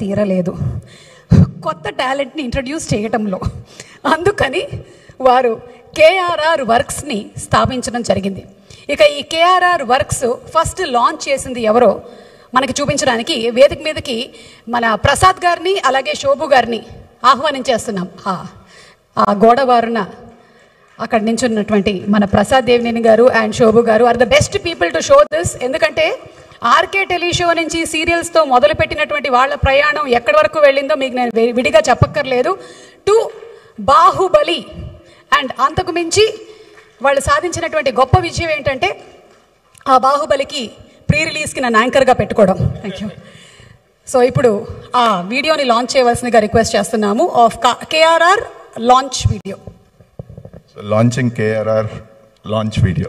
తీరలేదు కొత్త టాలెంట్ని ఇంట్రడ్యూస్ చేయటంలో అందుకని వారు కేఆర్ఆర్ వర్క్స్ని స్థాపించడం జరిగింది ఇక ఈ కేఆర్ఆర్ వర్క్స్ ఫస్ట్ లాంచ్ చేసింది ఎవరో మనకి చూపించడానికి వేదిక మీదకి మన ప్రసాద్ గారిని అలాగే శోభు గారిని ఆహ్వానించేస్తున్నాం ఆ, ఆ గోడవారున అక్కడ నించున్నటువంటి మన ప్రసాద్ దేవినేని గారు and Shobhu garu are the best people to show this ఎందుకంటే ఆర్కే టెలిషో నుంచి సీరియల్స్తో మొదలుపెట్టినటువంటి వాళ్ళ ప్రయాణం ఎక్కడి వరకు వెళ్ళిందో మీకు నేను వి- విడిగా చెప్పక్కర్లేదు టు బాహుబలి అండ్ అంతకు మించి వాళ్ళు సాధించినటువంటి గొప్ప విజయం ఏంటంటే ఆ బాహుబలికి ప్రీ రిలీజ్కి నన్ను యాంకర్గా పెట్టుకోవడం థ్యాంక్ యూ సో ఇప్పుడు ఆ వీడియోని లాంచ్ చేయవలసిందిగా రిక్వెస్ట్ చేస్తున్నాము of KRR launch video So launching KRR launch video.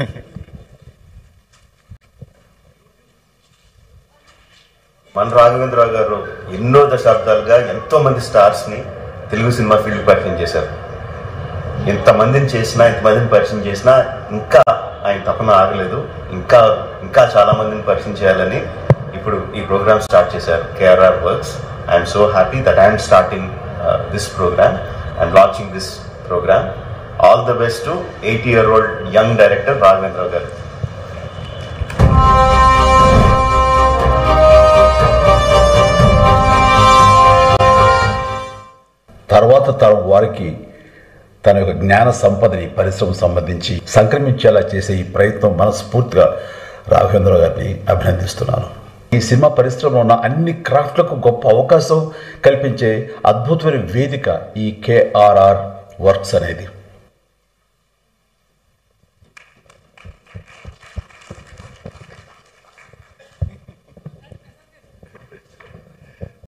మన రాఘవేంద్రరావు గారు ఎన్నో దశాబ్దాలుగా ఎంతో మంది స్టార్స్ ని తెలుగు సినిమా ఫీల్డ్ పరిచయం చేశారు ఎంతమందిని చేసినా ఎంతమందిని పరిచయం చేసినా ఇంకా ఆయన తపన ఆగలేదు ఇంకా ఇంకా చాలా మందిని పరిచయం చేయాలని ఇప్పుడు ఈ ప్రోగ్రామ్ స్టార్ట్ చేశారు KRR works I'm so happy that I'm starting this programme and launching this programme all the best to eighty year old young director Raghavendra Rao garu తర్వాత తరం వారికి తన యొక్క జ్ఞాన సంపదని పరిశ్రమ సంబంధించి సంక్రమించేలా చేసే ఈ ప్రయత్నం మనస్ఫూర్తిగా రాఘవేంద్ర గారిని అభినందిస్తున్నాను ఈ సినిమా పరిశ్రమలో ఉన్న అన్ని క్రాఫ్ట్లకు గొప్ప అవకాశం కల్పించే అద్భుతమైన వేదిక ఈ కేఆర్ఆర్ వర్క్స్ అనేది